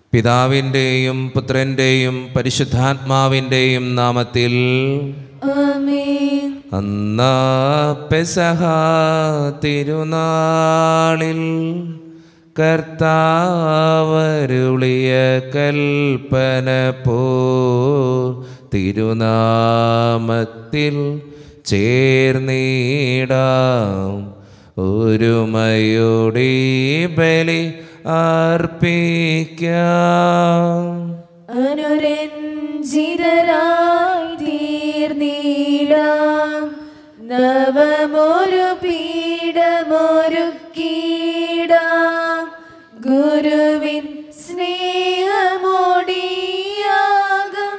പിതാവിൻ്റെയും പുത്രൻ്റെയും പരിശുദ്ധാത്മാവിൻ്റെയും നാമത്തിൽ ആമേൻ അന്നാ പെസഹ തിരുനാളിൽ കർത്താവരുളിയ കൽപ്പന പോ തിരുനാമത്തിൽ ചേർന്നിടാം ഒരുമയോടെ ബലി അർപ്പിക്കാം അനുരഞ്ജിതരായി തീർന്നിടാം നവമൊരു പീഠമൊരു കീടാം ഗുരുവിൻ സ്നേഹമോടിയാകും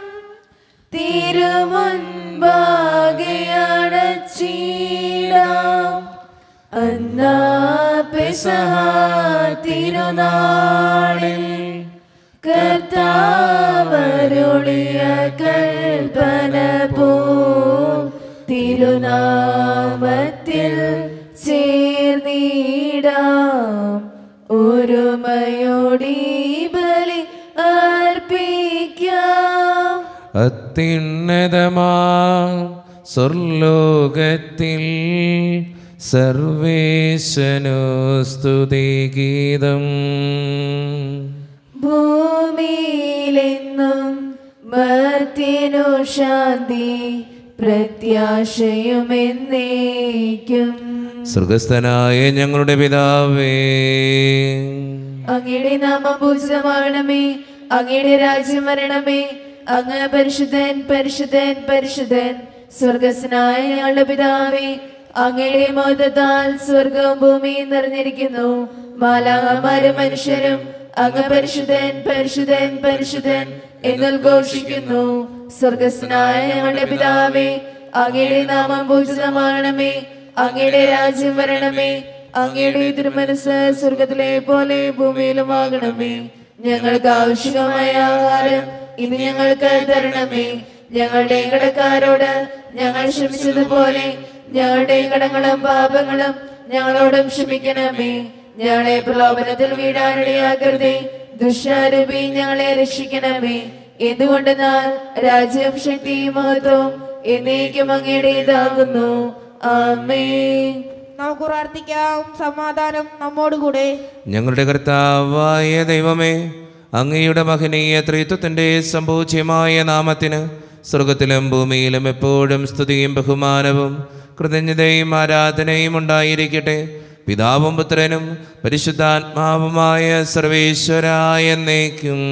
തിരുമുൻപാകെയടച്ചിടാം അന്നാ പെസഹ തിരുനാളിൽ കർത്താവരുളിയ കൽപ്പന പോ തിരുനാമത്തിൽ ചേർന്നിടാം ഒരുമയോടി ബലി അർപ്പിക്കാം അത്യുന്നതമാ സ്വർലോകത്തിൽ സർവേശനു സ്തുതിഗീതം ഭൂമിയിലെന്നും മർത്യനു ശാന്തി പ്രത്യാശയുമെന്നേക്കും സ്വർഗസ്ഥനായ ഞങ്ങളുടെ പിതാവേ അങ്ങയുടെ നാമം പൂജിതമാകണമേ അങ്ങയുടെ രാജ്യം വരണമേ അങ്ങ് പരിശുദ്ധൻ പരിശുദ്ധൻ പരിശുദ്ധൻ സ്വർഗസ്നായ ഞങ്ങളുടെ പിതാവേ അങ്ങയുടെ മോദത്താൽ സ്വർഗവും ഭൂമിയും നിറഞ്ഞിരിക്കുന്നു മാലാഹമാരും മനുഷ്യരും അങ്ങ് പരിശുദ്ധൻ പരിശുദ്ധൻ പരിശുദ്ധൻ എന്ന് ഘോഷിക്കുന്നു സ്വർഗസ്നായ ഞങ്ങളുടെ പിതാവേ അങ്ങയുടെ നാമം പൂജിതമാകണമേ അങ്ങയുടെ രാജ്യം വരണമേ അങ്ങയുടെ തിരുമനസ് സ്വർഗത്തിലെ പോലെ ഭൂമിയിലുമാകണമേ ഞങ്ങൾക്ക് ആവശ്യമായ ആഹാരം ഇത് ഞങ്ങൾക്ക് തരണമേ ഞങ്ങളുടെ കടക്കാരോട് ഞങ്ങൾ ക്ഷമിച്ചതുപോലെ ഞങ്ങളുടെ കടങ്ങളും പാപങ്ങളും ഞങ്ങളോടും ക്ഷമിക്കണമേ ഞങ്ങളെ പ്രലോഭനത്തിൽ വീടാനിടയാക്കരുതേ ദുഷ്ടാരൂപി ഞങ്ങളെ രക്ഷിക്കണമേ എന്തുകൊണ്ടെന്നാൽ രാജ്യം ശക്തിയും മഹത്വവും എന്നേക്കും അങ്ങയുടേതാകുന്നു ആമേ നമുക്ക് പ്രാർത്ഥിക്കാം സമാധാനം നമ്മോടുകൂടെ ഞങ്ങളുടെ കർത്താവായ ദൈവമേ അങ്ങയുടെ മഹനീയ ത്രിത്വത്തിൻ്റെ സംപൂജ്യമായ നാമത്തിന് സ്വർഗത്തിലും ഭൂമിയിലും എപ്പോഴും സ്തുതിയും ബഹുമാനവും കൃതജ്ഞതയും ആരാധനയും ഉണ്ടായിരിക്കട്ടെ പിതാവും പുത്രനും പരിശുദ്ധാത്മാവുമായ സർവേശ്വരായ എന്നേക്കും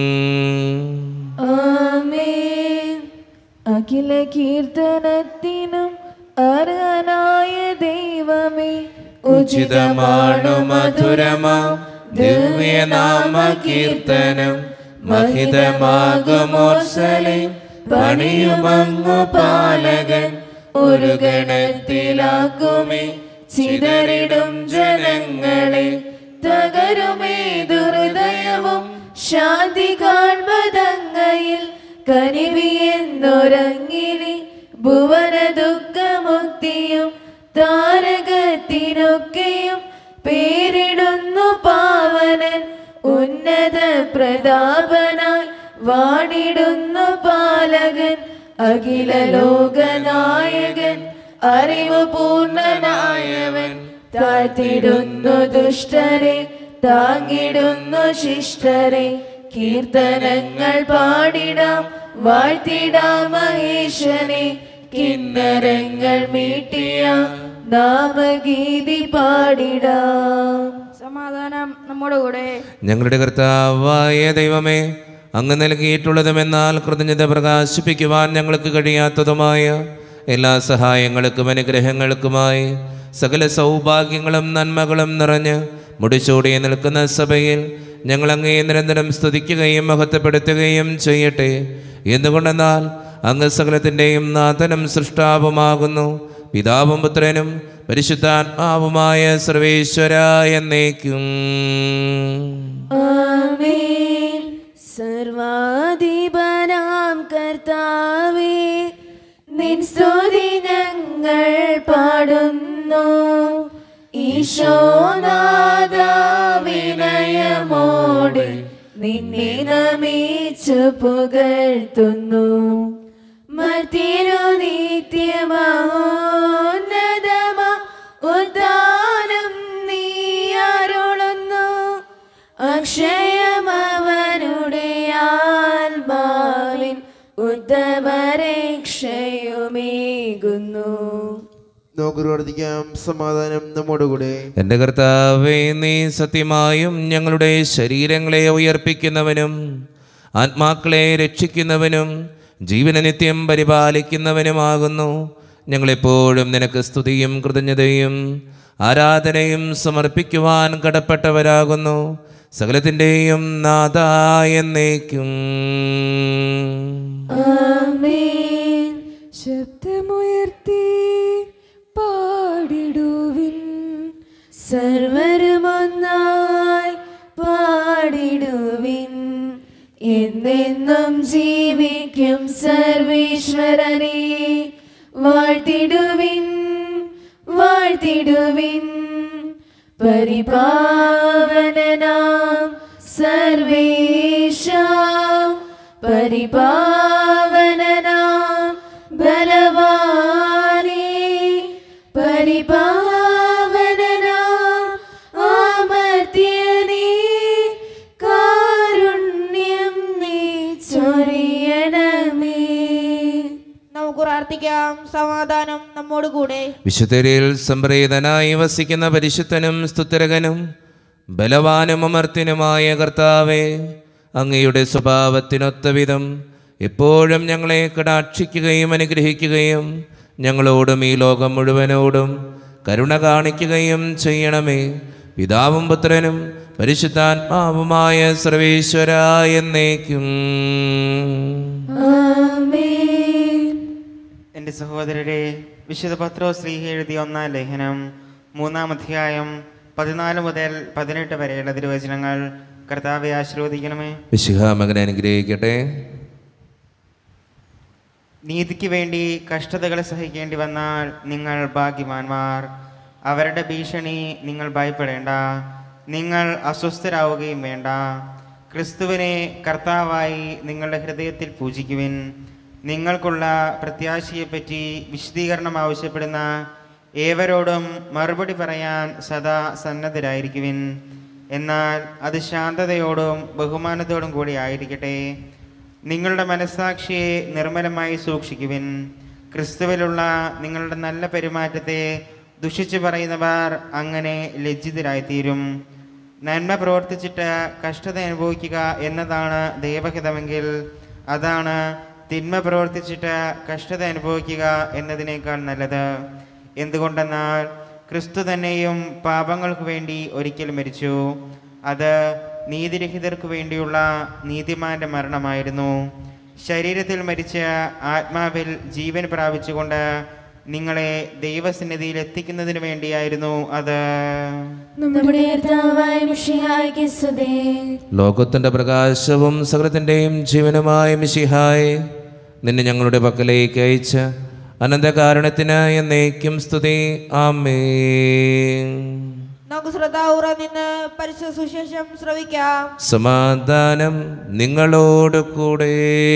ആമേൻ അഖില കീർത്തനത്തിനും അർഹനായ ദൈവമേ ഉചിതമാണു മധുരമാം ദിവ്യനാമ കീർത്തനം മഹിതമാകുമോർസലെ പണിയുമങ്ങു പാലകൻ ഒരു ഗണത്തിലാക്കുമേ ചിതറിടും ജനങ്ങളെ തകരുമേ ദുർദയവും ശാന്തി കാൺമതങ്ങയിൽ കനിവിയെന്നൊരങ്ങിനി ഭുവന ദുഃഖമുക്തിയും താരകത്തിനൊക്കെയും പേരിടുന്നു പാവനൻ ഉന്നത പ്രതാപനായി വാണിടുന്നു പാലകൻ അഖില ലോകനായകൻ അറിവ് പൂർണ്ണനായവൻ താഴ്ത്തിടുന്നു ദുഷ്ടരെ താങ്ങിടുന്നു ശിഷ്ടരെ കീർത്തനങ്ങൾ പാടിടാം വാഴ്ത്തിടാം മഹേശനെ കിന്നരങ്ങൾ മീട്ടിയ നാമഗീതി പാടിടാം സമാധാനം നമ്മോടുകൂടെ ഞങ്ങളുടെ കർത്താവായ ദൈവമേ അങ്ങ് നൽകിയിട്ടുള്ളതുമെന്നാൽ കൃതജ്ഞത പ്രകാശിപ്പിക്കുവാൻ ഞങ്ങൾക്ക് കഴിയാത്തതുമായ എല്ലാ സഹായങ്ങൾക്കും അനുഗ്രഹങ്ങൾക്കുമായി സകല സൗഭാഗ്യങ്ങളും നന്മകളും നിറഞ്ഞ് മുടിച്ചൂടി നിൽക്കുന്ന സഭയിൽ ഞങ്ങൾ അങ്ങേ നിരന്തരം സ്തുതിക്കുകയും മഹത്വപ്പെടുത്തുകയും ചെയ്യട്ടെ എന്തുകൊണ്ടെന്നാൽ അങ്ങ് സകലത്തിൻ്റെയും നാഥനും സൃഷ്ടാവുമാകുന്നു പിതാവും പുത്രനും പരിശുദ്ധാത്മാവുമായ സർവേശ്വര എന്നേക്കും ആമേൻ സർവാധിപനാം കർത്താവേ നിൻ സ്തുതി ഞങ്ങൾ പാടുന്നു ഈശോനാഥ വിനയമോടെ നിന്നെ നമിച്ചു പുകഴ്ത്തുന്നു മർത്തിനു നിത്യമഹോന്നതമ ഉദ്ദാനം നീ അരുളുന്നു അക്ഷയമവനുടെ ആത്മാവിൻ ഉത്തമരക്ഷയുമേകുന്നു നമുക്ക് പ്രാർത്ഥിക്കാം സമാധാനം നമ്മോടുകൂടെ എൻ്റെ കർത്താവേ നീ സത്യമായും ഞങ്ങളുടെ ശരീരങ്ങളെ ഉയർപ്പിക്കുന്നവനും ആത്മാക്കളെ രക്ഷിക്കുന്നവനും ജീവന നിത്യം പരിപാലിക്കുന്നവനുമാകുന്നു ഞങ്ങളെപ്പോഴും നിനക്ക് സ്തുതിയും കൃതജ്ഞതയും ആരാധനയും സമർപ്പിക്കുവാൻ കടപ്പെട്ടവരാകുന്നു സകലത്തിൻ്റെയും നാഥായ എന്നേക്കും ആമേൻ ശബ്ദമുയർത്തി പാടിടുവിൻ സർവരുമൊന്നായി പാടിടുവിൻ എന്നെന്നും ജീവിക്കും സർവേശ്വരനെ വാഴ്ത്തിടുവിൻ വാഴ്ത്തിടുവിൻ പരിപാവനനാം സർവേശ പരിപാവനനാം ബലവാനേ പരിപാവനനാം അമർത്യനേ കാരുണ്യം നീ ചൊരിയണമേ നമുക്ക് പ്രാർത്ഥിക്കാം സമാധാനം നമ്മോട് കൂടെ വിശുദ്ധരിൽ സംപ്രീതനായി വസിക്കുന്ന പരിശുദ്ധനും സ്തുതിരകനും ബലവാനും അമർത്തിനുമായ കർത്താവെ അങ്ങയുടെ സ്വഭാവത്തിനൊത്ത വിധം എപ്പോഴും ഞങ്ങളെ കടാക്ഷിക്കുകയും അനുഗ്രഹിക്കുകയും ഞങ്ങളോടും ഈ ലോകം മുഴുവനോടും കരുണ കാണിക്കുകയും ചെയ്യണമേ പിതാവും പുത്രനും പരിശുദ്ധാത്മാവുമായ സർവേശ്വര എന്നേക്കും ആമേൻ എൻ്റെ സഹോദരരെ വിശുദ്ധ പത്രോ ശ്രീഹി എഴുതിയ ഒന്നാം ലേഖനം മൂന്നാം അധ്യായം പതിനാല് മുതൽ പതിനെട്ട് വരെയുള്ള തിരുവചനങ്ങൾ കർത്താവെ ആശീർവദിക്കണമേ വിശുഹ മകനെ അനുഗ്രഹിക്കട്ടെ നീതിക്ക് വേണ്ടി കഷ്ടതകൾ സഹിക്കേണ്ടി വന്നാൽ നിങ്ങൾ ഭാഗ്യവാന്മാർ അവരുടെ ഭീഷണി നിങ്ങൾ ഭയപ്പെടേണ്ട നിങ്ങൾ അസ്വസ്ഥരാവുകയും വേണ്ട ക്രിസ്തുവിനെ കർത്താവായി നിങ്ങളുടെ ഹൃദയത്തിൽ പൂജിക്കുവിൻ നിങ്ങൾക്കുള്ള പ്രത്യാശയെപ്പറ്റി വിശദീകരണം ആവശ്യപ്പെടുന്ന ഏവരോടും മറുപടി പറയാൻ സദാ സന്നദ്ധരായിരിക്കുവിൻ എന്നാൽ അത് ശാന്തതയോടും ബഹുമാനത്തോടും കൂടി ആയിരിക്കട്ടെ നിങ്ങളുടെ മനസ്സാക്ഷിയെ നിർമ്മലമായി സൂക്ഷിക്കുവിൻ ക്രിസ്തുവിലുള്ള നിങ്ങളുടെ നല്ല പെരുമാറ്റത്തെ ദുഷിച്ചു പറയുന്നവർ അങ്ങനെ ലജ്ജിതരായിത്തീരും നന്മ പ്രവർത്തിച്ചിട്ട് കഷ്ടത അനുഭവിക്കുക എന്നതാണ് ദൈവഹിതമെങ്കിൽ അതാണ് തിന്മ പ്രവർത്തിച്ചിട്ട് കഷ്ടത അനുഭവിക്കുക എന്നതിനേക്കാൾ നല്ലത് എന്തുകൊണ്ടെന്നാൽ ക്രിസ്തു തന്നെയും പാപങ്ങൾക്ക് വേണ്ടി ഒരിക്കൽ മരിച്ചു അത് നീതിരഹിതർക്ക് വേണ്ടിയുള്ള നീതിമാന്റെ മരണമായിരുന്നു ശരീരത്തിൽ മരിച്ച ആത്മാവിൽ ജീവൻ പ്രാപിച്ചുകൊണ്ട് നിങ്ങളെ ദൈവസന്നിധിയിൽ എത്തിക്കുന്നതിന് വേണ്ടിയായിരുന്നു അത് നമ്മുടെ കർത്താവായ മിശിഹായ്ക്ക് സ്തുതി ലോകത്തിൻ്റെ പ്രകാശവും സകലത്തിൻ്റെയും ജീവനുമായ മിശിഹായ് നിന്നെ ഞങ്ങളുടെ പക്കലേക്ക് അയച്ച അനന്തകാരണത്തിന് എന്നേക്കും സ്തുതി ആമേ നമുക്ക് ശ്രദ്ധാപൂർവ്വം നിന്ന് പരിശുദ്ധ സുശേഷം ശ്രവിക്കാം സമാധാനം നിങ്ങളോട് കൂടെ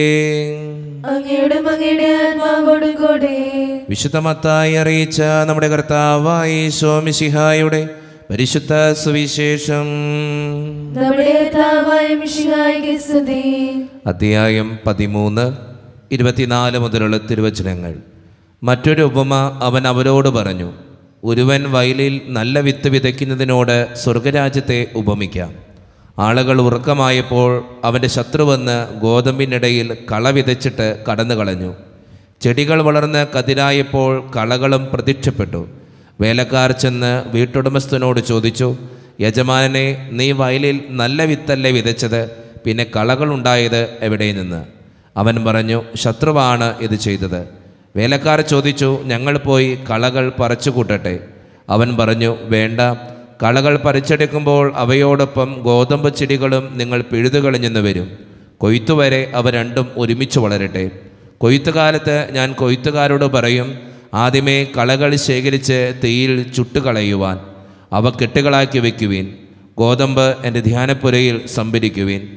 അങ്ങയുടെ മകയുടെ ആത്മാവോടും കൂടെ വിശുദ്ധമത്തായി അറിയിച്ച നമ്മുടെ കർത്താവായി സോമിശിഹായുടെ പരിശുദ്ധ സുവിശേഷം നമ്മുടെ കർത്താവായ മിശിഹായ്ക്ക് സ്തുതി അധ്യായം പതിമൂന്ന് ഇരുപത്തിനാല് മുതലുള്ള തിരുവചനങ്ങൾ മറ്റൊരു ഉപമ അവൻ അവരോട് പറഞ്ഞു ഒരുവൻ വയലിൽ നല്ല വിത്ത് വിതയ്ക്കുന്നതിനോട് സ്വർഗരാജ്യത്തെ ഉപമിക്കാം ആളുകൾ ഉറക്കമായപ്പോൾ അവൻ്റെ ശത്രുവെന്ന് ഗോതമ്പിനിടയിൽ കള വിതച്ചിട്ട് കടന്നു കളഞ്ഞു ചെടികൾ വളർന്ന് കതിരായപ്പോൾ കളകളും പ്രത്യക്ഷപ്പെട്ടു വേലക്കാർ ചെന്ന് വീട്ടുടമസ്ഥനോട് ചോദിച്ചു യജമാനനെ നീ വയലിൽ നല്ല വിത്തല്ലേ വിതച്ചത് പിന്നെ കളകളുണ്ടായത് എവിടെ നിന്ന് അവൻ പറഞ്ഞു ശത്രുവാണ് ഇത് ചെയ്തത് വേലക്കാർ ചോദിച്ചു ഞങ്ങൾ പോയി കളകൾ പറിച്ചു കൂട്ടട്ടെ അവൻ പറഞ്ഞു വേണ്ട കളകൾ പറിച്ചെടുക്കുമ്പോൾ അവയോടൊപ്പം ഗോതമ്പ് ചെടികളും നിങ്ങൾ പിഴുതുകളഞ്ഞെന്ന് വരും കൊയ്ത്തുവരെ അവ രണ്ടും ഒരുമിച്ച് വളരട്ടെ കൊയ്ത്തുകാലത്ത് ഞാൻ കൊയ്ത്തുകാരോട് പറയും ആദ്യമേ കളകൾ ശേഖരിച്ച് തീയിൽ ചുട്ടുകളയുവാൻ അവ കെട്ടുകളാക്കി വയ്ക്കുവിൻ ഗോതമ്പ് എൻ്റെ ധ്യാനപ്പുരയിൽ സംഭരിക്കുവിൻ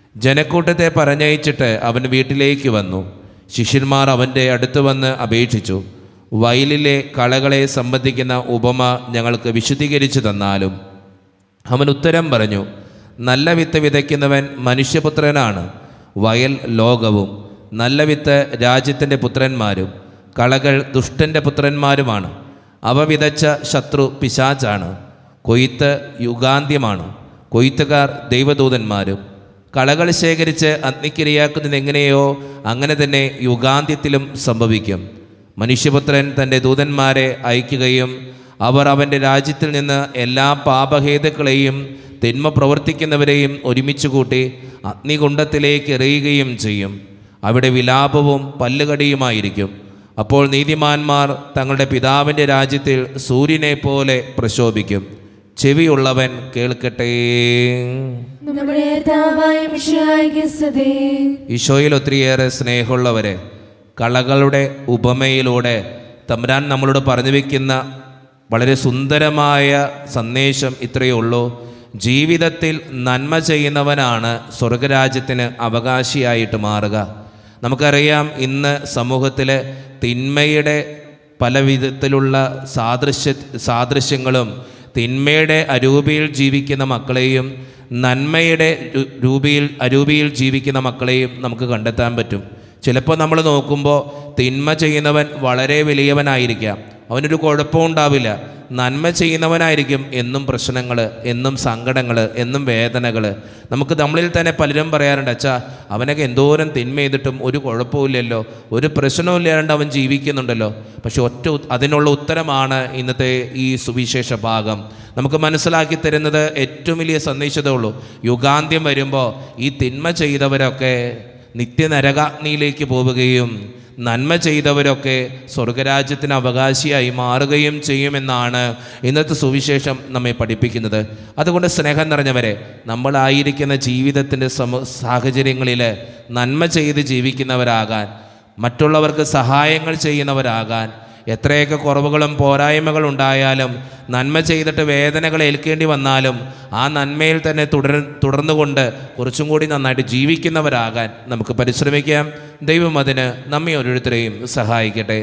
ജനക്കൂട്ടത്തെ പറഞ്ഞയച്ചിട്ട് അവൻ വീട്ടിലേക്ക് വന്നു ശിഷ്യന്മാർ അവൻ്റെ അടുത്ത് വന്ന് അപേക്ഷിച്ചു വയലിലെ കളകളെ സംബന്ധിക്കുന്ന ഉപമ ഞങ്ങൾക്ക് വിശദീകരിച്ചു തന്നാലും അവൻ ഉത്തരം പറഞ്ഞു നല്ല വിത്ത് വിതയ്ക്കുന്നവൻ മനുഷ്യപുത്രനാണ് വയൽ ലോകവും നല്ല വിത്ത് രാജ്യത്തിൻ്റെ പുത്രന്മാരും കളകൾ ദുഷ്ടൻ്റെ പുത്രന്മാരുമാണ് അവ വിതച്ച ശത്രു പിശാച്ചാണ് കൊയ്ത്ത് യുഗാന്ത്യമാണ് കൊയ്ത്തുകാർ ദൈവദൂതന്മാരും കളകൾ ശേഖരിച്ച് അഗ്നിക്കിരയാക്കുന്നത് എങ്ങനെയോ അങ്ങനെ തന്നെ യുഗാന്ത്യത്തിലും സംഭവിക്കും മനുഷ്യപുത്രൻ തൻ്റെ ദൂതന്മാരെ അയക്കുകയും അവർ അവൻ്റെ രാജ്യത്തിൽ നിന്ന് എല്ലാ പാപഹേതുക്കളെയും തിന്മ പ്രവർത്തിക്കുന്നവരെയും ഒരുമിച്ച് കൂട്ടി അഗ്നികുണ്ഡത്തിലേക്ക് എറിയുകയും ചെയ്യും അവിടെ വിലാപവും പല്ലുകടിയുമായിരിക്കും അപ്പോൾ നീതിമാന്മാർ തങ്ങളുടെ പിതാവിൻ്റെ രാജ്യത്തിൽ സൂര്യനെ പോലെ പ്രശോഭിക്കും ചെവിയുള്ളവൻ കേൾക്കട്ടെ നമ്മുടെ കർത്താവായ മിശിഹായിക്ക് സ്തുതി ഈശോയിൽ ഒത്തിരിയേറെ സ്നേഹമുള്ളവരെ കളകളുടെ ഉപമയിലൂടെ തമ്പുരാൻ നമ്മളോട് പറഞ്ഞു വയ്ക്കുന്ന വളരെ സുന്ദരമായ സന്ദേശം ഇത്രയേ ഉള്ളൂ ജീവിതത്തിൽ നന്മ ചെയ്യുന്നവനാണ് സ്വർഗരാജ്യത്തിന് അവകാശിയായിട്ട് മാറുക നമുക്കറിയാം ഇന്ന് സമൂഹത്തിൽ തിന്മയുടെ പല വിധത്തിലുള്ള സാദൃശ്യ സാദൃശ്യങ്ങളും തിന്മയുടെ അരൂപിയിൽ ജീവിക്കുന്ന മക്കളെയും നന്മയുടെ രു- രൂപിയിൽ അരൂപിയിൽ ജീവിക്കുന്ന മക്കളെയും നമുക്ക് കണ്ടെത്താൻ പറ്റും ചിലപ്പോൾ നമ്മൾ നോക്കുമ്പോൾ തിന്മ ചെയ്യുന്നവൻ വളരെ വലിയവനായിരിക്കാം അവനൊരു കുഴപ്പവും ഉണ്ടാവില്ല നന്മ ചെയ്യുന്നവനായിരിക്കും എന്നും പ്രശ്നങ്ങൾ എന്നും സങ്കടങ്ങൾ എന്നും വേദനകൾ നമുക്ക് നമ്മളിൽ തന്നെ പലരും പറയാറുണ്ട് അച്ഛാ അവനൊക്കെ എന്തോരം തിന്മ ചെയ്തിട്ടും ഒരു കുഴപ്പമില്ലല്ലോ ഒരു പ്രശ്നവും ഇല്ലാണ്ട് അവൻ ജീവിക്കുന്നുണ്ടല്ലോ പക്ഷെ ഒറ്റ ഉ- അതിനുള്ള ഉത്തരമാണ് ഇന്നത്തെ ഈ സുവിശേഷ ഭാഗം നമുക്ക് മനസ്സിലാക്കി തരുന്നത് ഏറ്റവും വലിയ സന്ദേശതേ ഉള്ളൂ യുഗാന്ത്യം വരുമ്പോൾ ഈ തിന്മ ചെയ്തവരൊക്കെ നിത്യനരകാഗ്നിയിലേക്ക് പോവുകയും നന്മ ചെയ്തവരൊക്കെ സ്വർഗരാജ്യത്തിന് അവകാശിയായി മാറുകയും ചെയ്യുമെന്നാണ് ഇന്നത്തെ സുവിശേഷം നമ്മെ പഠിപ്പിക്കുന്നത് അതുകൊണ്ട് സ്നേഹം നിറഞ്ഞവരെ നമ്മളായിരിക്കുന്ന ജീവിതത്തിൻ്റെ സമ സാഹചര്യങ്ങളിൽ നന്മ ചെയ്ത് ജീവിക്കുന്നവരാകാൻ മറ്റുള്ളവർക്ക് സഹായങ്ങൾ ചെയ്യുന്നവരാകാൻ എത്രയൊക്കെ കുറവുകളും പോരായ്മകളും ഉണ്ടായാലും നന്മ ചെയ്തിട്ട് വേദനകൾ ഏൽക്കേണ്ടി വന്നാലും ആ നന്മയിൽ തന്നെ തുടർ തുടർന്നുകൊണ്ട് കുറച്ചും കൂടി നന്നായിട്ട് ജീവിക്കുന്നവരാകാൻ നമുക്ക് പരിശ്രമിക്കാം ദൈവം അതിന് നമ്മെ ഓരോരുത്തരെയും സഹായിക്കട്ടെ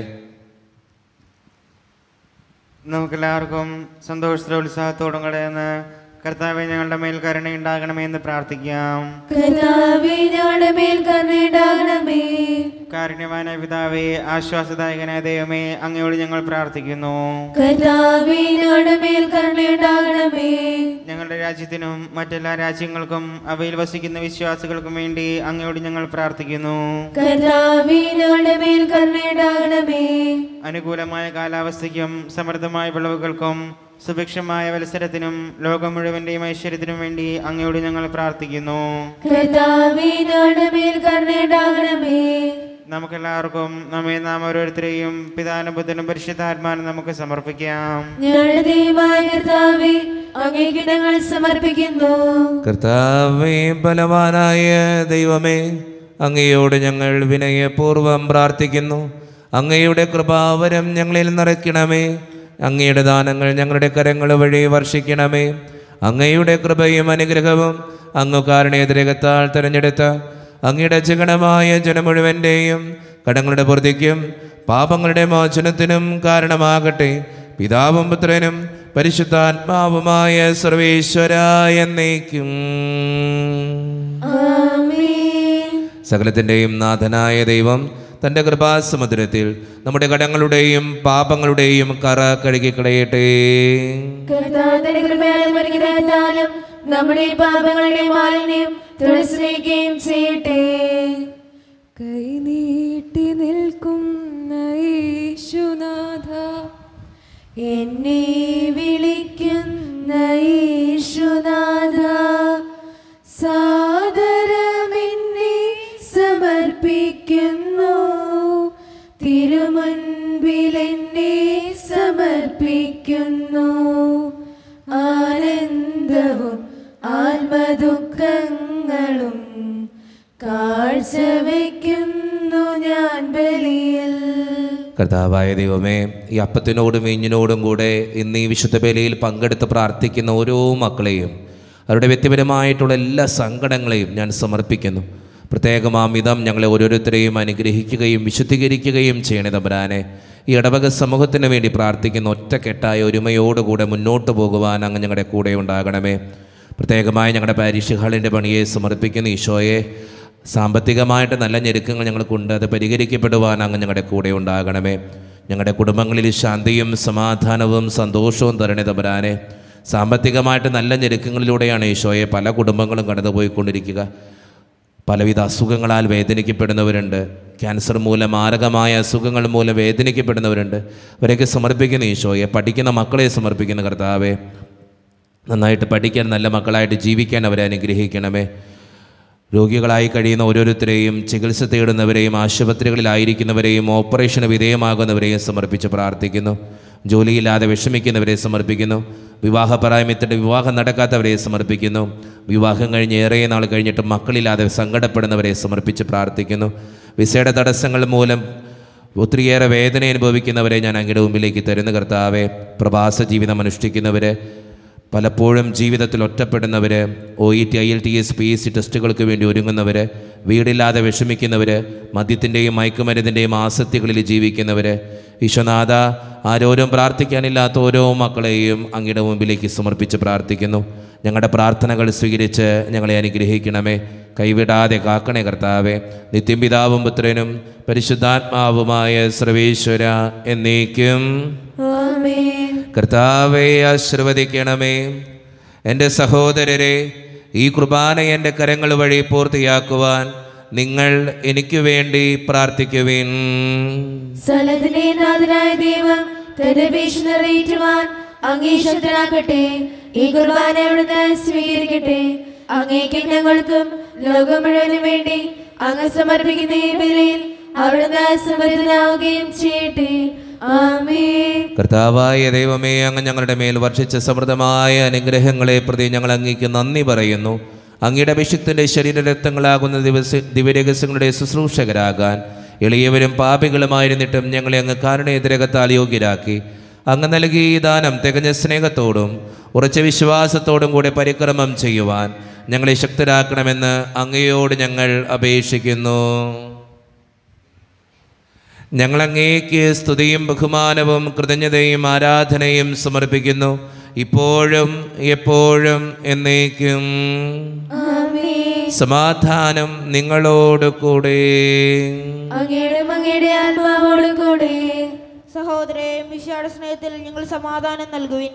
നമുക്കെല്ലാവർക്കും സന്തോഷത്തോടെ ഉത്സാഹത്തോടും കടന്ന് കർത്താവെ ഞങ്ങളുടെ മേൽ കരുണയുണ്ടാകണമെന്ന് പ്രാർത്ഥിക്കാം കർത്താവേ ഞങ്ങളുടെ മേൽ കരുണയുണ്ടാകണമേ കാരുണ്യവാനായ പിതാവേ ആശ്വാസദായകനായ ദൈവമേ അങ്ങയോട് ഞങ്ങൾ പ്രാർത്ഥിക്കുന്നു കർത്താവേ ഞങ്ങളുടെ മേൽ കരുണയുണ്ടാകണമേ ഞങ്ങളുടെ രാജ്യത്തിനും മറ്റെല്ലാ രാജ്യങ്ങൾക്കും അവയിൽ വസിക്കുന്ന വിശ്വാസികൾക്കും വേണ്ടി അങ്ങയോട് ഞങ്ങൾ പ്രാർത്ഥിക്കുന്നു കർത്താവേ ഞങ്ങളുടെ മേൽ കരുണയുണ്ടാകണമേ അനുകൂലമായ കാലാവസ്ഥയ്ക്കും സമൃദ്ധമായ വിളവുകൾക്കും സുഭിക്ഷമായ മത്സരത്തിനും ലോകം മുഴുവൻ്റെയും ഐശ്വര്യത്തിനും വേണ്ടി അങ്ങയോട് ഞങ്ങൾ പ്രാർത്ഥിക്കുന്നു കർത്താവേ ഞങ്ങളുടെ മേൽ കരുണയുണ്ടാകണമേ നമുക്കെല്ലാവർക്കും നമ്മെ നാം ഓരോരുത്തരെയും പിതാനും ബുദ്ധനും പരിശുദ്ധാത്മാനും നമുക്ക് സമർപ്പിക്കാം ഞങ്ങളുടെ ദൈവമായ കർത്താവേ അങ്ങേക്ക് ഞങ്ങൾ സമർപ്പിക്കുന്നു കർത്താവേ ബലവാനായ ദൈവമേ അങ്ങയോട് ഞങ്ങൾ വിനയപൂർവം പ്രാർത്ഥിക്കുന്നു അങ്ങയുടെ കൃപാവരം ഞങ്ങളിൽ നിറയ്ക്കണമേ അങ്ങയുടെ ദാനങ്ങൾ ഞങ്ങളുടെ കരങ്ങൾ വഴി വർഷിക്കണമേ അങ്ങയുടെ കൃപയും അനുഗ്രഹവും അങ്ങ് കാരണേതരകത്താൽ തിരഞ്ഞെടുത്ത അങ്ങയുടെ ജഗണമായ ജനം മുഴുവൻ്റെയും കടങ്ങളുടെ പൂർത്തിക്കും പാപങ്ങളുടെ മോചനത്തിനും കാരണമാകട്ടെ പിതാവും പുത്രനും പരിശുദ്ധാത്മാവുമായ സർവേശ്വരായ എന്നേക്കും ആമേൻ സകലത്തിൻ്റെയും നാഥനായ ദൈവം തൻ്റെ കൃപാസമുദ്രത്തിൽ നമ്മുടെ കടങ്ങളുടെയും പാപങ്ങളുടെയും കറ കഴുകിക്കളയട്ടെ കർത്താവിന്റെ കൃപയാലും അനുഗ്രഹത്താലും നമ്മുടെ പാപങ്ങളുടെ മാലിന്യം തുളസിക്കുകയും ചെയ്യട്ടെ കൈനീട്ടി നിൽക്കുന്ന യേശുനാഥ എന്നെ വിളിക്കുന്ന യേശുനാഥ സാദരമെന്നെ സമർപ്പിക്കുന്നു തിരുമുൻപിലെന്നെ സമർപ്പിക്കുന്നു ആനന്ദവും ആത്മദുഃഖങ്ങളും കാഴ്ചവെക്കുന്നു ഞാൻ ബലിയിൽ കർത്താവായ ദൈവമേ ഈ അപ്പത്തിനോടും വീഞ്ഞിനോടും കൂടെ ഇന്ന് ഈ വിശുദ്ധ ബലിയിൽ പങ്കെടുത്ത് പ്രാർത്ഥിക്കുന്ന ഓരോ മക്കളെയും അവരുടെ വ്യക്തിപരമായിട്ടുള്ള എല്ലാ സങ്കടങ്ങളെയും ഞാൻ സമർപ്പിക്കുന്നു പ്രത്യേകമാമിതം ഞങ്ങളെ ഓരോരുത്തരെയും അനുഗ്രഹിക്കുകയും വിശുദ്ധീകരിക്കുകയും ചെയ്യണേ തമ്പുരാനെ ഈ ഇടവക സമൂഹത്തിന് വേണ്ടി പ്രാർത്ഥിക്കുന്ന ഒറ്റക്കെട്ടായ ഒരുമയോടുകൂടെ മുന്നോട്ട് പോകുവാൻ അങ്ങ് ഞങ്ങളുടെ കൂടെ ഉണ്ടാകണമേ പ്രത്യേകമായി ഞങ്ങളുടെ പാരീഷ് ഹാളിൻ്റെ പണിയെ സമർപ്പിക്കുന്ന ഈശോയെ സാമ്പത്തികമായിട്ട് നല്ല ഞെരുക്കങ്ങൾ ഞങ്ങൾക്കുണ്ട് അത് പരിഹരിക്കപ്പെടുവാൻ അങ്ങ് ഞങ്ങളുടെ കൂടെ ഉണ്ടാകണമേ ഞങ്ങളുടെ കുടുംബങ്ങളിൽ ശാന്തിയും സമാധാനവും സന്തോഷവും തരണേ തമ്പുരാനെ സാമ്പത്തികമായിട്ട് നല്ല ഞെരുക്കങ്ങളിലൂടെയാണ് ഈശോയെ പല കുടുംബങ്ങളും കടന്നുപോയിക്കൊണ്ടിരിക്കുക പലവിധ അസുഖങ്ങളാൽ വേദനിക്കപ്പെടുന്നവരുണ്ട് ക്യാൻസർ മൂലം മാരകമായ അസുഖങ്ങൾ മൂലം വേദനിക്കപ്പെടുന്നവരുണ്ട് അവരെയൊക്കെ സമർപ്പിക്കുന്ന ഈശോയെ പഠിക്കുന്ന മക്കളെ സമർപ്പിക്കുന്ന കർത്താവെ നന്നായിട്ട് പഠിക്കാൻ നല്ല മക്കളായിട്ട് ജീവിക്കാൻ അവരെ അനുഗ്രഹിക്കണമേ രോഗികളായി കഴിയുന്ന ഓരോരുത്തരെയും ചികിത്സ തേടുന്നവരെയും ആശുപത്രികളിലായിരിക്കുന്നവരെയും ഓപ്പറേഷന് വിധേയമാകുന്നവരെയും സമർപ്പിച്ച് പ്രാർത്ഥിക്കുന്നു ജോലിയില്ലാതെ വിഷമിക്കുന്നവരെ സമർപ്പിക്കുന്നു വിവാഹപരായ്മത്തിൻ്റെ വിവാഹം നടക്കാത്തവരെ സമർപ്പിക്കുന്നു വിവാഹം കഴിഞ്ഞ് ഏറെ നാൾ കഴിഞ്ഞിട്ട് മക്കളില്ലാതെ സങ്കടപ്പെടുന്നവരെ സമർപ്പിച്ച് പ്രാർത്ഥിക്കുന്നു വിസയുടെ തടസ്സങ്ങൾ മൂലം ഒത്തിരിയേറെ വേദന അനുഭവിക്കുന്നവരെ ഞാൻ അങ്ങയുടെ മുമ്പിലേക്ക് തരുന്ന കർത്താവെ പ്രവാസ ജീവിതം അനുഷ്ഠിക്കുന്നവർ പലപ്പോഴും ജീവിതത്തിൽ ഒറ്റപ്പെടുന്നവർ O E T I L T S P S C ടെസ്റ്റുകൾക്ക് വേണ്ടി ഒരുങ്ങുന്നവർ വീടില്ലാതെ വിഷമിക്കുന്നവർ മദ്യത്തിൻ്റെയും മയക്കുമരുന്നിൻ്റെയും ആസക്തികളിൽ ജീവിക്കുന്നവർ ഈശ്വനാഥ ആരോരും പ്രാർത്ഥിക്കാനില്ലാത്ത ഓരോ മക്കളെയും അങ്ങയുടെ മുമ്പിലേക്ക് സമർപ്പിച്ച് പ്രാർത്ഥിക്കുന്നു ഞങ്ങളുടെ പ്രാർത്ഥനകൾ സ്വീകരിച്ച് ഞങ്ങളെ അനുഗ്രഹിക്കണമേ കൈവിടാതെ കാക്കണേ കർത്താവെ നിത്യം പിതാവും പുത്രനും പരിശുദ്ധാത്മാവുമായ സർവേശ്വര എന്നേക്കും ആമേൻ കർത്താവെ ആശീർവദിക്കണമേ എൻ്റെ സഹോദരരെ ഈ കുർബാന എൻ്റെ കരങ്ങൾ വഴി പൂർത്തിയാക്കുവാൻ നിങ്ങൾ എനിക്ക് വേണ്ടി പ്രാർത്ഥിക്കുവിൻ സലതിനെ നാഥനായ ദൈവം തന്റെ ഭീഷ നിറയേറ്റുവാൻ അങ്ങേ ശക്തനാക്കട്ടെ ഈ കുർബാന അവിടുന്ന് സ്വീകരിക്കട്ടെ അങ്ങേക്ക് ഞങ്ങൾക്കും ലോകം മുഴുവനും വേണ്ടി അങ്ങ് സമർപ്പിക്കുന്ന ഈ ബലിയിൽ അവിടുന്ന് സമൃദ്ധനാവുകയും ചെയ്യട്ടെ ആമേൻ കർത്താവായ ദൈവമേ അങ്ങ് ഞങ്ങളുടെ മേൽ വർഷിച്ച സമൃദ്ധമായ അനുഗ്രഹങ്ങളെ പ്രതി ഞങ്ങൾ അങ്ങേക്ക് നന്ദി പറയുന്നു അങ്ങയുടെ അഭിഷിക്തൻ്റെ ശരീരരക്തങ്ങളാകുന്ന ദിവസ ദിവ്യരഹസ്യങ്ങളുടെ ശുശ്രൂഷകരാകാൻ എളിയവരും പാപികളുമായിരുന്നിട്ടും ഞങ്ങളെ അങ്ങ് കാരണേതരകത്താൽ യോഗ്യരാക്കി അങ്ങ് നൽകിയ ഈ ദാനം തികഞ്ഞ സ്നേഹത്തോടും ഉറച്ച വിശ്വാസത്തോടും കൂടെ പരിക്രമം ചെയ്യുവാൻ ഞങ്ങളെ ശക്തരാക്കണമെന്ന് അങ്ങയോട് ഞങ്ങൾ അപേക്ഷിക്കുന്നു ഞങ്ങൾ അങ്ങേക്ക് സ്തുതിയും ബഹുമാനവും കൃതജ്ഞതയും ആരാധനയും സമർപ്പിക്കുന്നു ഇപ്പോഴും എപ്പോഴും എന്നേക്കും ആമേൻ സമാധാനം നിങ്ങളോട് കൂടെ അങ്ങയുടെ അങ്ങയുടെ ആത്മാവോട് കൂടെ സഹോദരെ മിശയുടെ സ്നേഹത്തിൽ ഞങ്ങൾ സമാധാനം നൽകുവിൻ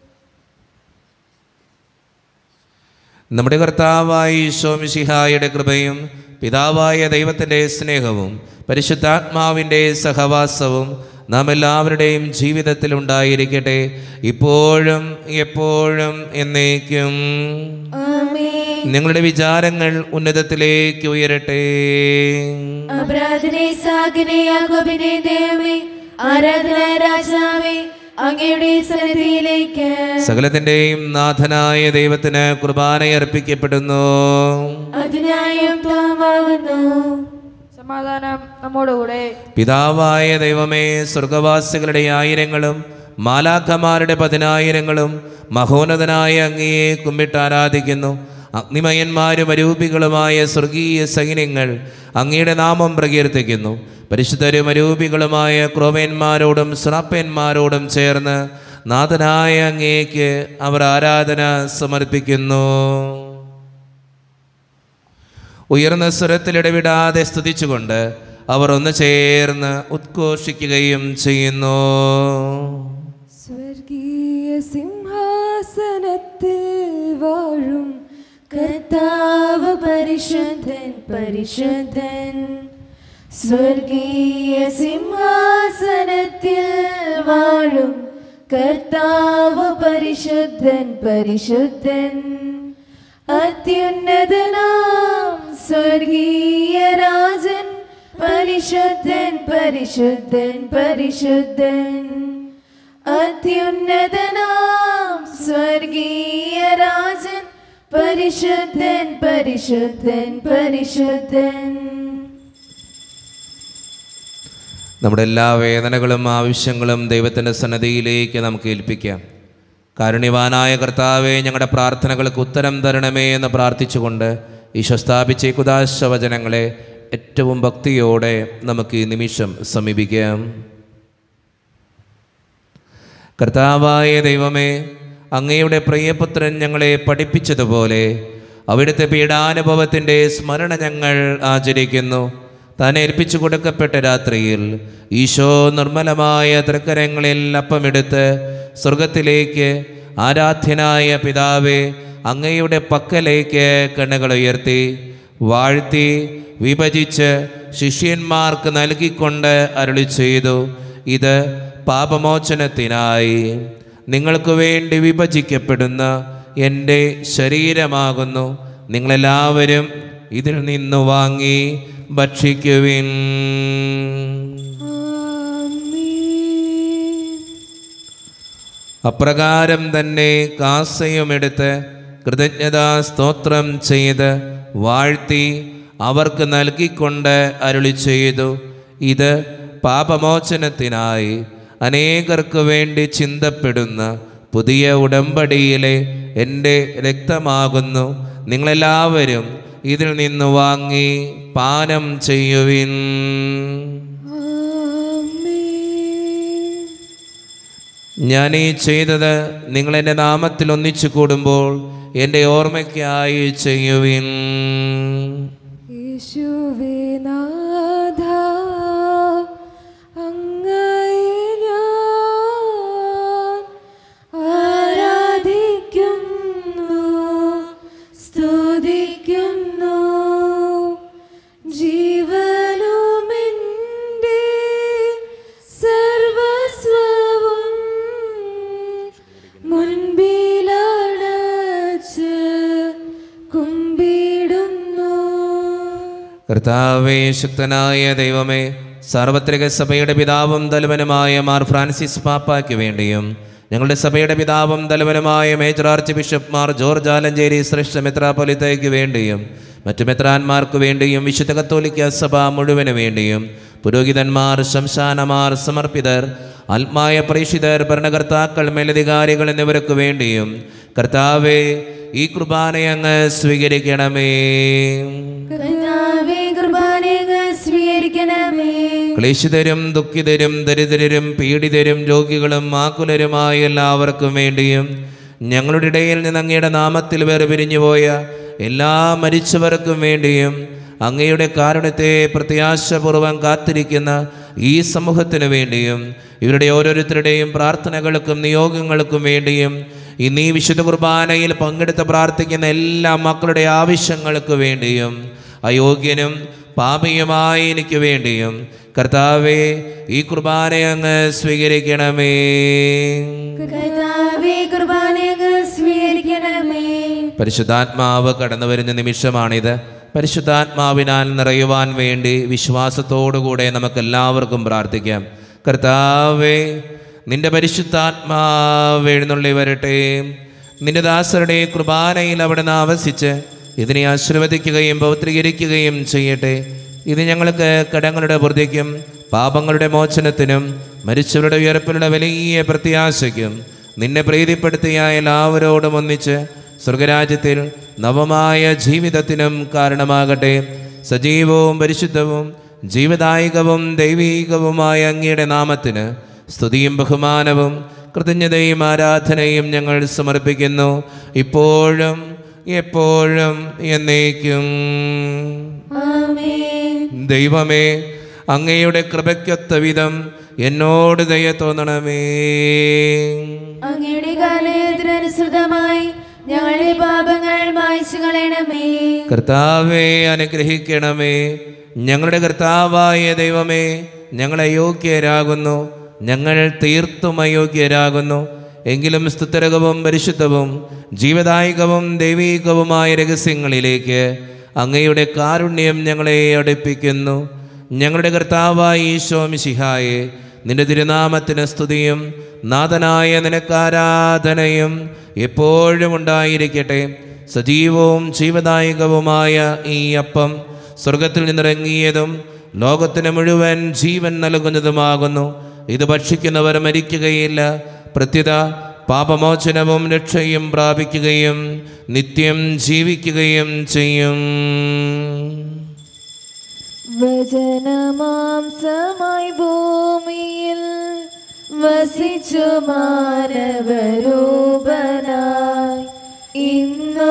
നമ്മുടെ കർത്താവായ ഈശോമിശിഹായുടെ കൃപയും പിതാവായ ദൈവത്തിൻ്റെ സ്നേഹവും പരിശുദ്ധാത്മാവിൻ്റെ സഹവാസവും നാം എല്ലാവരുടെയും ജീവിതത്തിൽ ഉണ്ടായിരിക്കട്ടെ ഇപ്പോഴും എപ്പോഴും എന്നേക്കും ആമേൻ നിങ്ങളുടെ വിചാരങ്ങൾ ഉന്നതത്തിലേക്ക് ഉയരട്ടെ അപരാധനെ സാഗനെ യാക്കോബിനെ ദൈവമേ ആരാധന രാജാവേ അങ്ങയുടെ സന്നിധിയിലേക്ക് സകലത്തിൻ്റെയും നാഥനായ ദൈവത്തിന് കുർബാന അർപ്പിക്കപ്പെടുന്നു അതിനായും താമാവുന്നു സമാധാനം നമ്മോടുകൂടെ പിതാവായ ദൈവമേ സ്വർഗവാസികളുടെ ആയിരങ്ങളും മാലാഖമാരുടെ പതിനായിരങ്ങളും മഹോന്നതനായ അങ്ങയെ കുമ്പിട്ട് ആരാധിക്കുന്നു അഗ്നിമയന്മാരും അരൂപികളുമായ സ്വർഗീയ സൈന്യങ്ങൾ അങ്ങയുടെ നാമം പ്രകീർത്തിക്കുന്നു പരിശുദ്ധരും അരൂപികളുമായ ക്രോവേന്മാരോടും ശ്രാപ്പന്മാരോടും ചേർന്ന് നാഥനായ അങ്ങേക്ക് അവർ ആരാധന സമർപ്പിക്കുന്നു ഉയർന്ന സ്വരത്തിലിടവിടാതെ സ്തുതിച്ചുകൊണ്ട് അവർ ഒന്ന് ചേർന്ന് ഉദ്ഘോഷിക്കുകയും ചെയ്യുന്നു സ്വർഗീയ സിംഹാസനത്തിൽ വാഴും കർത്താവ് പരിശുദ്ധൻ പരിശുദ്ധൻ സ്വർഗീയ സിംഹാസനത്തിൽ വാഴും കർത്താവ് പരിശുദ്ധൻ പരിശുദ്ധൻ അത്യുന്നതനാം സ്വർഗീയ രാജൻ പരിശുദ്ധൻ പരിശുദ്ധൻ പരിശുദ്ധൻ അത്യുന്നതനാം സ്വർഗീയ രാജൻ പരിശുദ്ധൻ പരിശുദ്ധൻ പരിശുദ്ധൻ നമ്മുടെ എല്ലാ വേദനകളും ആവശ്യങ്ങളും ദൈവത്തിൻ്റെ സന്നദ്ധിയിലേക്ക് നമുക്ക് ഏൽപ്പിക്കാം കാരുണ്യവാനായ കർത്താവെ ഞങ്ങളുടെ പ്രാർത്ഥനകൾക്ക് ഉത്തരം തരണമേ എന്ന് പ്രാർത്ഥിച്ചുകൊണ്ട് ഈശോ സ്ഥാപിച്ച ഈ കുദാശ വചനങ്ങളെ ഏറ്റവും ഭക്തിയോടെ നമുക്ക് ഈ നിമിഷം സമീപിക്കാം കർത്താവായ ദൈവമേ അങ്ങയുടെ പ്രിയപുത്രൻ ഞങ്ങളെ പഠിപ്പിച്ചതുപോലെ അവിടുത്തെ പീഡാനുഭവത്തിൻ്റെ സ്മരണ ഞങ്ങൾ ആചരിക്കുന്നു താൻ ഏൽപ്പിച്ചു കൊടുക്കപ്പെട്ട രാത്രിയിൽ ഈശോ നിർമ്മലമായ തൃക്കരങ്ങളിൽ അപ്പമെടുത്ത് സ്വർഗത്തിലേക്ക് ആരാധ്യനായ പിതാവെ അങ്ങയുടെ പക്കലേക്ക് കണ്ണുകൾ ഉയർത്തി വാഴ്ത്തി വിഭജിച്ച് ശിഷ്യന്മാർക്ക് നൽകിക്കൊണ്ട് അരുളി ചെയ്തു ഇത് പാപമോചനത്തിനായി നിങ്ങൾക്ക് വേണ്ടി വിഭജിക്കപ്പെടുന്ന എൻ്റെ ശരീരമാകുന്നു നിങ്ങളെല്ലാവരും ഇതിൽ നിന്ന് വാങ്ങി ഭക്ഷിക്കുവിൻ അപ്രകാരം തന്നെ കാസയുമെടുത്ത് കൃതജ്ഞതാ സ്തോത്രം ചെയ്ത് വാഴ്ത്തി അവർക്ക് നൽകിക്കൊണ്ട് അരുളി ചെയ്തു ഇത് പാപമോചനത്തിനായി അനേകർക്ക് വേണ്ടി ചിന്തപ്പെടുന്ന പുതിയ ഉടമ്പടിയിലെ എൻ്റെ രക്തമാകുന്നു നിങ്ങളെല്ലാവരും ഇതിൽ നിന്ന് വാങ്ങി പാനം ചെയ്യുവിൻ ഞാൻ ഈ ചെയ്തത് നിങ്ങൾ എൻ്റെ നാമത്തിൽ ഒന്നിച്ചു കൂടുമ്പോൾ എൻ്റെ ഓർമ്മയ്ക്കായി ചെയ്യുവിൻ യേശുവേ നാഥ അങ്ങയെ ഞാൻ ആരാധിക്കുന്നു സ്തുതിക്കുന്നു ജീവനുമെൻ്റെ സർവസ്വവും മുൻപിലടച്ച് കുമ്പിടുന്നു കർത്താവേ ശക്തനായ ദൈവമേ സാർവത്രിക സഭയുടെ പിതാവും തലവനുമായ മാർ ഫ്രാൻസിസ് പാപ്പായ്ക്ക് വേണ്ടിയും ഞങ്ങളുടെ സഭയുടെ പിതാവും തലവനുമായ major archbishop Mar George Alencherry ശ്രേഷ്ഠ മെത്രാപൊലിത്തയ്ക്ക് വേണ്ടിയും മറ്റു മെത്രാന്മാർക്ക് വേണ്ടിയും വിശുദ്ധ കത്തോലിക്ക സഭ മുഴുവന് വേണ്ടിയും പുരോഹിതന്മാർ ശംശാനമാർ സമർപ്പിതർ ആത്മായ പ്രേക്ഷിതർ ഭരണകർത്താക്കൾ മേലധികാരികൾ എന്നിവർക്ക് വേണ്ടിയും കർത്താവെ ഈ കുർബാനയങ്ങ് സ്വീകരിക്കണമേ കർത്താവേ കുർബാനയങ്ങ് സ്വീകരിക്കണമേ ക്ലേശിതരും ദുഃഖിതരും ദരിദ്രരും പീഡിതരും രോഗികളും ആകുലരുമായ എല്ലാവർക്കും വേണ്ടിയും ഞങ്ങളുടെ ഇടയിൽ നിന്ന് അങ്ങയുടെ നാമത്തിൽ വേർപിരിഞ്ഞുപോയ എല്ലാ മരിച്ചവർക്കും വേണ്ടിയും അങ്ങയുടെ കാരുണ്യത്തെ പ്രത്യാശപൂർവം കാത്തിരിക്കുന്ന ഈ സമൂഹത്തിനു വേണ്ടിയും ഇവരുടെ ഓരോരുത്തരുടെയും പ്രാർത്ഥനകൾക്കും നിയോഗങ്ങൾക്കും വേണ്ടിയും ഇന്ന് ഈ വിശുദ്ധ കുർബാനയിൽ പങ്കെടുത്ത് പ്രാർത്ഥിക്കുന്ന എല്ലാ മക്കളുടെ ആവശ്യങ്ങൾക്ക് വേണ്ടിയും അയോഗ്യനും പാപിയുമായ എനിക്ക് വേണ്ടിയും കർത്താവെ ഈ കുർബാന അങ്ങ് സ്വീകരിക്കണമേ കർത്താവേ കുർബാനയങ്ങ് സ്വീകരിക്കണമേ പരിശുദ്ധാത്മാവ് കടന്നു വരുന്ന നിമിഷമാണിത് പരിശുദ്ധാത്മാവിനാൽ നിറയുവാൻ വേണ്ടി വിശ്വാസത്തോടുകൂടെ നമുക്ക് എല്ലാവർക്കും പ്രാർത്ഥിക്കാം കർത്താവേ നിന്റെ പരിശുദ്ധാത്മാവ് എഴുന്നള്ളി വരട്ടെ നിന്റെ ദാസരുടെ കുർബാനയിൽ അവിടുന്ന് ആവസിച്ച് ഇതിനെ ആശീർവദിക്കുകയും പൗത്രീകരിക്കുകയും ചെയ്യട്ടെ ഇത് ഞങ്ങൾക്ക് കടങ്ങളുടെ വൃദ്ധിക്കും പാപങ്ങളുടെ മോചനത്തിനും മരിച്ചവരുടെ ഉയർപ്പിലുള്ള വലിയ പ്രത്യാശയ്ക്കും നിന്നെ പ്രീതിപ്പെടുത്തിയ എല്ലാവരോടും ഒന്നിച്ച് സ്വർഗരാജ്യത്തിൽ നവമായ ജീവിതത്തിനും കാരണമാകട്ടെ സജീവവും പരിശുദ്ധവും ജീവദായകവും ദൈവീകവുമായ അങ്ങയുടെ നാമത്തിന് സ്തുതിയും ബഹുമാനവും കൃതജ്ഞതയും ആരാധനയും ഞങ്ങൾ സമർപ്പിക്കുന്നു ഇപ്പോഴും എപ്പോഴും എന്നേക്കും ആമേൻ ദൈവമേ അങ്ങയുടെ കൃപയ്ക്കൊത്ത വിധം എന്നോട് ദയ തോന്നണമേ അങ്ങയുടെ കാലയത്തിനനുസൃതമായി ഞങ്ങളുടെ പാപങ്ങൾ മായ്ച്ചു കളയണമേ കർത്താവെ അനുഗ്രഹിക്കണമേ ഞങ്ങളുടെ കർത്താവായ ദൈവമേ ഞങ്ങൾ അയോഗ്യരാകുന്നു ഞങ്ങൾ തീർത്തും അയോഗ്യരാകുന്നു എങ്കിലും സ്തുതരകവും പരിശുദ്ധവും ജീവദായകവും ദൈവീകവുമായ രഹസ്യങ്ങളിലേക്ക് അങ്ങയുടെ കാരുണ്യം ഞങ്ങളെ അടുപ്പിക്കുന്നു ഞങ്ങളുടെ കർത്താവായ ഈശോ മിശിഹായെ നിന്റെ തിരുനാമത്തിന് സ്തുതിയും നാഥനായ നിനക്കാരാധനയും എപ്പോഴും ഉണ്ടായിരിക്കട്ടെ സജീവവും ജീവദായകവുമായ ഈ അപ്പം സ്വർഗത്തിൽ നിന്നിറങ്ങിയതും ലോകത്തിന് മുഴുവൻ ജീവൻ നൽകുന്നതുമാകുന്നു ഇത് ഭക്ഷിക്കുന്നവർ മരിക്കുകയില്ല പ്രത്യുത പാപമോചനവും രക്ഷയും പ്രാപിക്കുകയും നിത്യം ജീവിക്കുകയും ചെയ്യും വചനമാംസമായി ഭൂമിയിൽ വസിച്ചു മാനവരൂപനായി ഇന്നു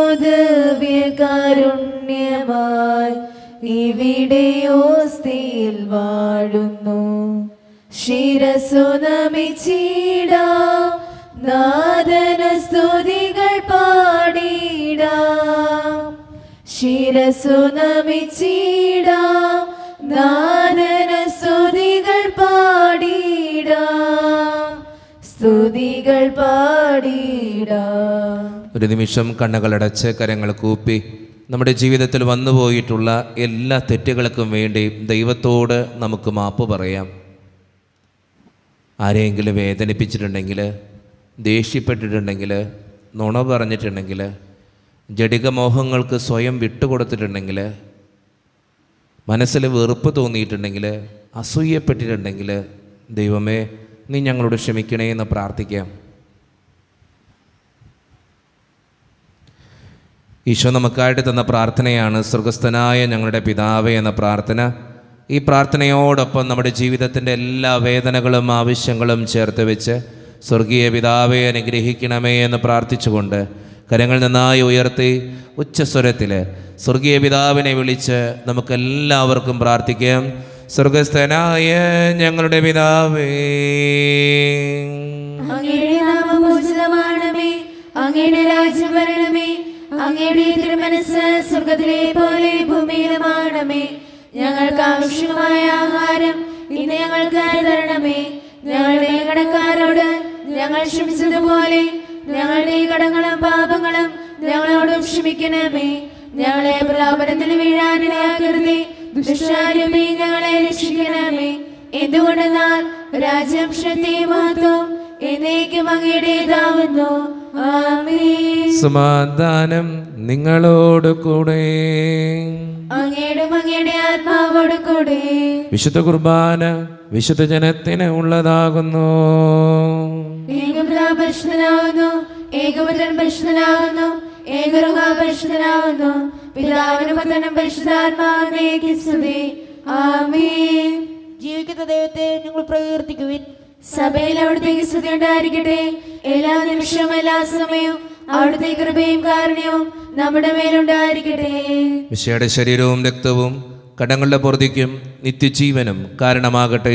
ദിവ്യകാരുണ്യമായി ഇവിടെയോസ്തിയിൽ വാഴുന്നു ശിരസു നമിച്ചിടാം നാദന സ്തുതികൾ പാടിടാം ശിരസു നമിച്ചിടാം നാദന സ്തുതികൾ പാടിടാം സ്തുതികൾ പാടിടാം ഒരു നിമിഷം കണ്ണുകളടച്ച് കരങ്ങൾ കൂപ്പി നമ്മുടെ ജീവിതത്തിൽ വന്നുപോയിട്ടുള്ള എല്ലാ തെറ്റുകൾക്കും വേണ്ടി ദൈവത്തോട് നമുക്ക് മാപ്പ് പറയാം ആരെയെങ്കിലും വേദനിപ്പിച്ചിട്ടുണ്ടെങ്കിൽ ദേഷ്യപ്പെട്ടിട്ടുണ്ടെങ്കിൽ നുണ പറഞ്ഞിട്ടുണ്ടെങ്കിൽ ജടികമോഹങ്ങൾക്ക് സ്വയം വിട്ടുകൊടുത്തിട്ടുണ്ടെങ്കിൽ മനസ്സിൽ വെറുപ്പ് തോന്നിയിട്ടുണ്ടെങ്കിൽ അസൂയപ്പെട്ടിട്ടുണ്ടെങ്കിൽ ദൈവമേ നീ ഞങ്ങളോട് ക്ഷമിക്കണേ എന്ന് പ്രാർത്ഥിക്കാം ഈശോ നമുക്കായിട്ട് തന്ന പ്രാർത്ഥനയാണ് സ്വർഗസ്ഥനായ ഞങ്ങളുടെ പിതാവേ എന്ന പ്രാർത്ഥന ഈ പ്രാർത്ഥനയോടൊപ്പം നമ്മുടെ ജീവിതത്തിൻ്റെ എല്ലാ വേദനകളും ആവശ്യങ്ങളും ചേർത്ത് വെച്ച് സ്വർഗീയ പിതാവെ അനുഗ്രഹിക്കണമേ എന്ന് പ്രാർത്ഥിച്ചുകൊണ്ട് കരങ്ങൾ നന്നായി ഉയർത്തി ഉച്ചസ്വരത്തിൽ സ്വർഗീയ പിതാവിനെ വിളിച്ച് നമുക്കെല്ലാവർക്കും പ്രാർത്ഥിക്കാം സ്വർഗസ്ഥനായ ഞങ്ങളുടെ പിതാവേ അങ്ങയുടെ നാമം പൂജിതമാണമേ അങ്ങയുടെ രാജ്യം വരണമേ അങ്ങയുടെ തിരുമനസ് സ്വർഗത്തിലെ പോലെ ഭൂമിയിലുമാണമേ ഞങ്ങൾക്ക് ആവശ്യമായ ആഹാരം ഇന്ന് ഞങ്ങൾക്ക് തരണമേ ഞങ്ങളുടെ കടക്കാരോട് ഞങ്ങൾ ക്ഷമിച്ചതുപോലെ ഞങ്ങളുടെ കടങ്ങളും പാപങ്ങളും ഞങ്ങളോടും ക്ഷമിക്കണമേ ഞങ്ങളെ പ്രലോഭനത്തിൽ വീഴാനിടയാകരുതേ ദുഷ്ടാരൂപി ഞങ്ങളെ രക്ഷിക്കണമേ എന്തുകൊണ്ടെന്നാൽ രാജ്യം ശക്തി മഹത്വം എന്നേക്കും അങ്ങയുടേതാവുന്നു ആമേൻ സമാധാനം നിങ്ങളോട് കൂടെ അങ്ങയുടെ അങ്ങയുടെ ആത്മാവോട് കൂടെ വിശുദ്ധ കുർബാന വിശുദ്ധ ജനത്തിന് ഉള്ളതാകുന്നു ഏകപിതാ പരിശുദ്ധനാകുന്നു ഏകപുത്രൻ പരിശുദ്ധനാകുന്നു ഏകറുക പരിശുദ്ധനാകുന്നു പിതാവിനും പുത്രനും പരിശുദ്ധാത്മാവിനേക്ക് സ്തുതി ആമേൻ ജീവിക്കുന്ന ദൈവത്തെ നിങ്ങൾ പ്രകീർത്തിക്കുവിൻ സഭയിൽ അവിടുത്തേക്ക് സ്തുതി ഉണ്ടായിരിക്കട്ടെ എല്ലാ നിമിഷവും എല്ലാ സമയവും അവിടുത്തെ കൃപയും കാരുണ്യവും നമ്മുടെ മേലുണ്ടായിരിക്കട്ടെ വിശയുടെ ശരീരവും രക്തവും കടങ്ങളുടെ പൊറുതിക്കും നിത്യജീവനും കാരണമാകട്ടെ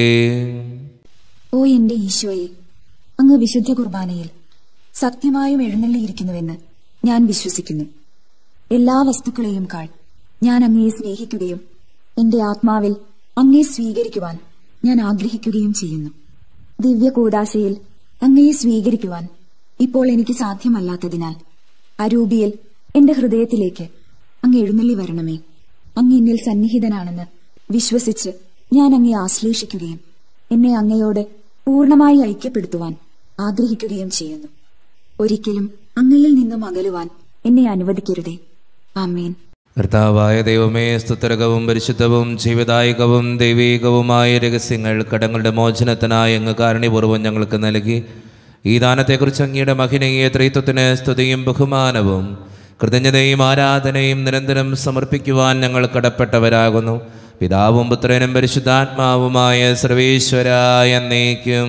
ഓ എന്റെ ഈശോയെ അങ്ങ് വിശുദ്ധ കുർബാനയിൽ സത്യമായും എഴുന്നള്ളിയിരിക്കുന്നുവെന്ന് ഞാൻ വിശ്വസിക്കുന്നു എല്ലാ വസ്തുക്കളെയും കാൾ ഞാൻ അങ്ങയെ സ്നേഹിക്കുകയും എന്റെ ആത്മാവിൽ അങ്ങയെ സ്വീകരിക്കുവാൻ ഞാൻ ആഗ്രഹിക്കുകയും ചെയ്യുന്നു ദിവ്യ കൂടാശയിൽ അങ്ങയെ സ്വീകരിക്കുവാൻ ഇപ്പോൾ എനിക്ക് സാധ്യമല്ലാത്തതിനാൽ അരൂപിയിൽ എന്റെ ഹൃദയത്തിലേക്ക് അങ്ങ് എഴുന്നള്ളി വരണമേ അങ്ങ് എന്നിൽ സന്നിഹിതനാണെന്ന് വിശ്വസിച്ച് ഞാൻ അങ്ങയെ ആശ്ലേഷിക്കുകയും എന്നെ അങ്ങയോട് പൂർണ്ണമായി ഐക്യപ്പെടുത്തുവാൻ ആഗ്രഹിക്കുകയും ചെയ്യുന്നു ഒരിക്കലും അങ്ങയിൽ നിന്നും അകലുവാൻ എന്നെ അനുവദിക്കരുതേ ആമേൻ കർത്താവായ ദൈവമേ സ്തുതരകവും പരിശുദ്ധവും ജീവദായകവും ദൈവീകവുമായ രഹസ്യങ്ങൾ കടങ്ങളുടെ മോചനത്തിനായി അങ്ങ് കാരുണ്യപൂർവ്വം ഞങ്ങൾക്ക് നൽകി ഈ ദാനത്തെക്കുറിച്ച് അങ്ങയുടെ മഹിനീയ ത്രിത്വത്തിന് സ്തുതിയും ബഹുമാനവും കൃതജ്ഞതയും ആരാധനയും നിരന്തരം സമർപ്പിക്കുവാൻ ഞങ്ങൾ കടപ്പെട്ടവരാകുന്നു പിതാവും പുത്രനും പരിശുദ്ധാത്മാവുമായ സർവേശ്വരായ എന്നേക്കും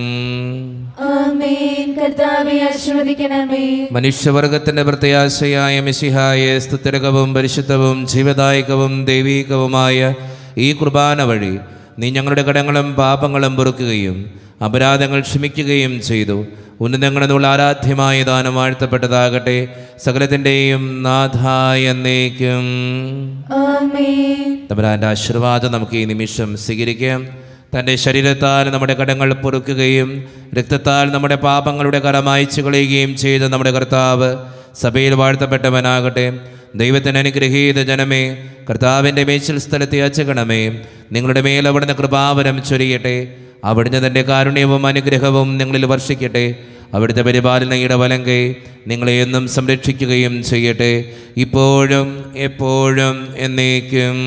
ആമേൻ കർത്താവെ ആശീർവദിക്കണമേ മനുഷ്യവർഗത്തിന്റെ പ്രത്യാശയായ മിശിഹായെ സ്തുതിരകവും പരിശുദ്ധവും ജീവദായകവും ദൈവീകവുമായ ഈ കുർബാന വഴി നീ ഞങ്ങളുടെ കടങ്ങളും പാപങ്ങളും പൊറുക്കുകയും അപരാധങ്ങൾ ക്ഷമിക്കുകയും ചെയ്തു ഉന്നതങ്ങളെന്നുള്ള ആരാധ്യമായ ദാനം വാഴ്ത്തപ്പെട്ടതാകട്ടെ സകലത്തിൻ്റെയും നാഥായ എന്നേക്കും ആമേൻ തമ്പുരാൻ്റെ ആശീർവാദം നമുക്ക് ഈ നിമിഷം സ്വീകരിക്കാം തൻ്റെ ശരീരത്താൽ നമ്മുടെ കടങ്ങൾ പൊറുക്കുകയും രക്തത്താൽ നമ്മുടെ പാപങ്ങളുടെ കടം അയച്ചു കളയുകയും ചെയ്ത നമ്മുടെ കർത്താവ് സഭയിൽ വാഴ്ത്തപ്പെട്ടവനാകട്ടെ ദൈവത്തിന് അനുഗ്രഹീത ജനമേ കർത്താവിൻ്റെ മേച്ചിൽ സ്ഥലത്തെ അച്ചകണമേ നിങ്ങളുടെ മേൽ അവിടുന്ന് കൃപാവരം ചൊരിയട്ടെ അവിടുന്ന് തൻ്റെ കാരുണ്യവും അനുഗ്രഹവും നിങ്ങളിൽ വർഷിക്കട്ടെ അവിടുത്തെ പരിപാലനയുടെ വലങ്കை നിങ്ങളെ എന്നും സംരക്ഷിക്കുകയും ചെയ്യട്ടെ ഇപ്പോഴും എപ്പോഴും എന്നേക്കും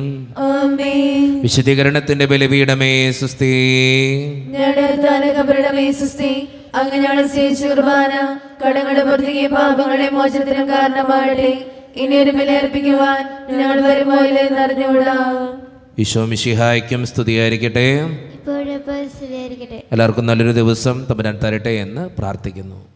ആമേൻ വിശദീകരണത്തിന്റെ ബലിപീഠമേ സുസ്ഥി ഞങ്ങളുടെ താരകപരണമേ സുസ്തി അങ്ങ് ഞങ്ങളെ സ്നേഹിച്ച കുർബാന കടങ്ങളുടെ പുറത്തേക്ക് പാപങ്ങളുടെ മോചനത്തിനും കാരണമാകട്ടെ ഇനി ഒരു ബലിയർപ്പിക്കുവാൻ ഞങ്ങൾ വരുമോ ഇല്ലെന്ന് അറിഞ്ഞുകൂടാ ഈശോ മിശിഹായ്ക്കും സ്തുതിയായിരിക്കട്ടെ ഇപ്പോഴെപ്പോൾ സ്ഥിരീകരിക്കട്ടെ എല്ലാവർക്കും നല്ലൊരു ദിവസം തമ്പുരാൻ തരട്ടെ എന്ന് പ്രാർത്ഥിക്കുന്നു